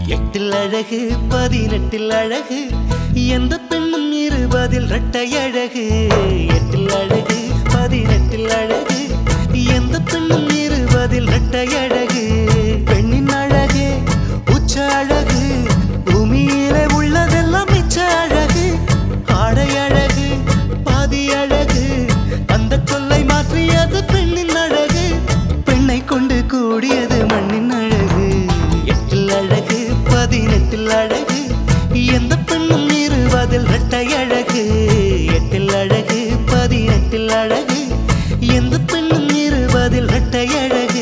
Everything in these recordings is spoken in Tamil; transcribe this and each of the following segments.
எட்டில் அழகு பதினெட்டில் அழகு எந்த பெண்ணும் இருபதில் இரட்டை அழகு எட்டில் அழகு பதினெட்டில் அழகு எந்த பெண்ணும் இருபதில் இரட்டை அழகு பெண்ணின் அழகே உச்ச அழகு பூமியிலே உள்ளதெல்லாம் மிச்ச அழகு ஆடை அழகு பாதி அழகு அந்த கொல்லை மாற்றியது பெண்ணின் அழகு பெண்ணை கொண்டு கூடியது மண்ணின் அழகு எட்டில் அழகு பதினெட்டில் அழகு எந்த பெண்ணும் இருபதில் இரட்டை அழகு எட்டில் அழகு பதினெட்டில் அழகு எந்த பெண்ணும் இருபதில் இரட்டை அழகு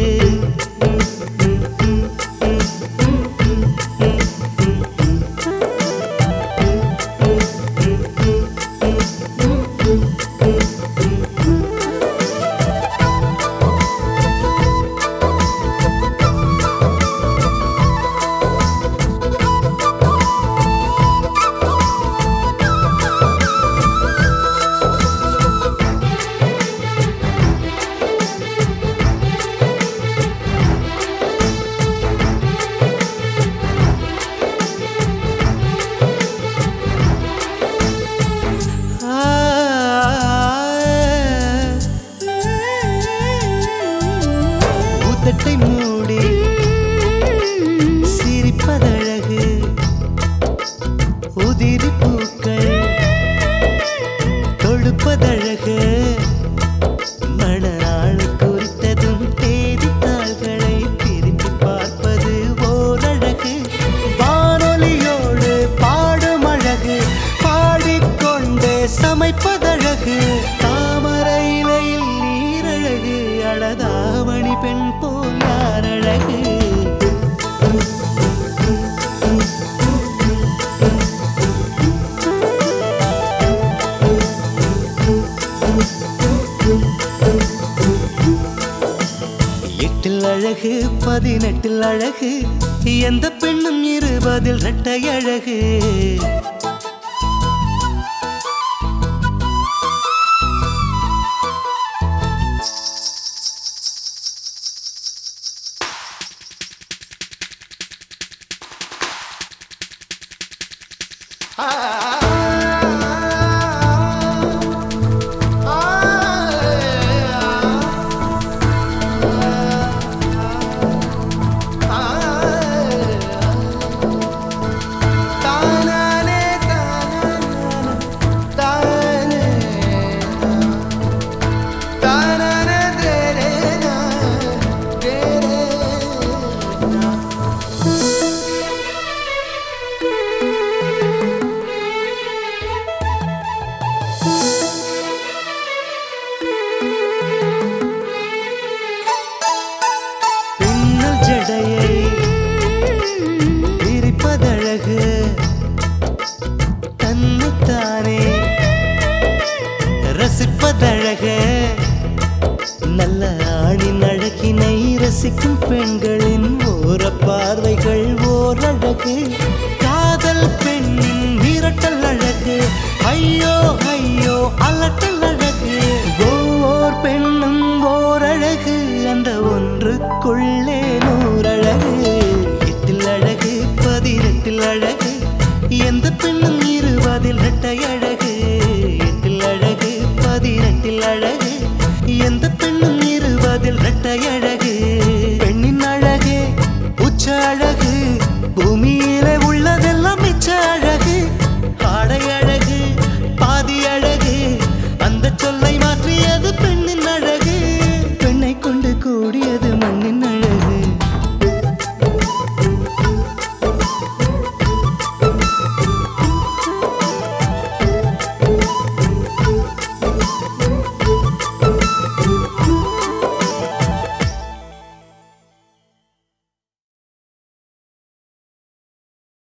ஊத்தட்டை மூடி சிரிப்பதழகு உதிரி பூக்கள் தொடுப்பதழகு மணநாள் குறித்ததும் தேதித்தாள்களை திருப்பி பார்ப்பது ஓரழகு வானொலியோடு பாடும் அழகு பாடிக்கொண்டே சமைப்பதழகு தாமரை இலையில் நீரழகு அழகாமணி பெண் போல் யாரழகு எட்டில் அழகு பதினெட்டில் அழகு எந்த பெண்ணும் இருபதில் இரட்டை அழகு பின்னல் ஜடையை விரிப்பதழகு தன்னைத்தானே ரசிப்பதழகு நல்ல ஆணின் அழகினை ரசிக்கும் பெண்களின் ஓர பார்வைகள் ஓரழகு காதல் பெண்ணின் விரட்டல் அழகு ஐயோ ஐயோ அலட்டல் அழகு ஒவ்வொரு பெண்ணும் ஓரழகு அந்த ஒன்றுக்குள்ளே நூறழகு எட்டில் அழகு பதினெட்டில் அழகு எந்த பெண்ணும் இருபதில் இரட்டை அழகு எட்டில் அழகு பதினெட்டில் அழகு எந்த பெண்ணும் இருபதில் இரட்டை அழகு பெண்ணின் அழகே உச்ச அழகு பூமி